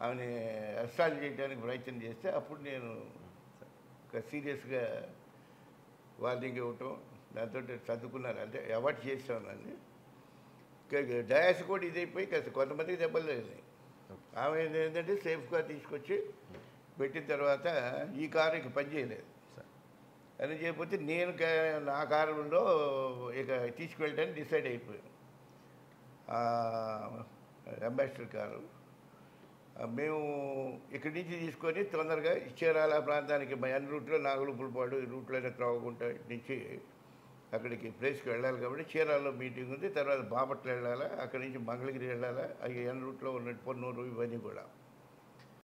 ఆమెని అస్సాలు చేయడానికి ప్రయత్నం చేస్తే అప్పుడు నేను ఒక సీరియస్గా వార్నింగ్ ఇవ్వటం దాంతో సర్దుకున్నాను అంటే అవాయిడ్ చేస్తాను నన్ను డయాస్ కూడా ఇదైపోయి కాస్త కొంతమందికి దెబ్బలు తగిలినాయి ఆమె ఏంటంటే సేఫ్గా తీసుకొచ్చి పెట్టిన తర్వాత ఈ కారు ఇక పని చేయలేదు అని చేయకపోతే నేను కా- నా కారులో ఇక తీసుకువెళ్ళడానికి డిసైడ్ అయిపోయాను ఆ, అంబాసిడర్ కారు ఆ, మేము ఇక్కడి నుంచి తీసుకొని తొందరగా చీరాల ప్రాంతానికి మా అన్ని రూట్లో నాగులుపులపాడు ఈ రూట్లోనే త్రావకుంట నుంచి అక్కడికి ప్లేస్కి వెళ్ళాలి కాబట్టి చీరాలలో మీటింగ్ ఉంది తర్వాత బాపట్ల వెళ్ళాలా అక్కడి నుంచి మంగళగిరి వెళ్ళాలా అవి ఎన్ రూట్లో ఉన్న పొన్నూరు ఇవన్నీ కూడా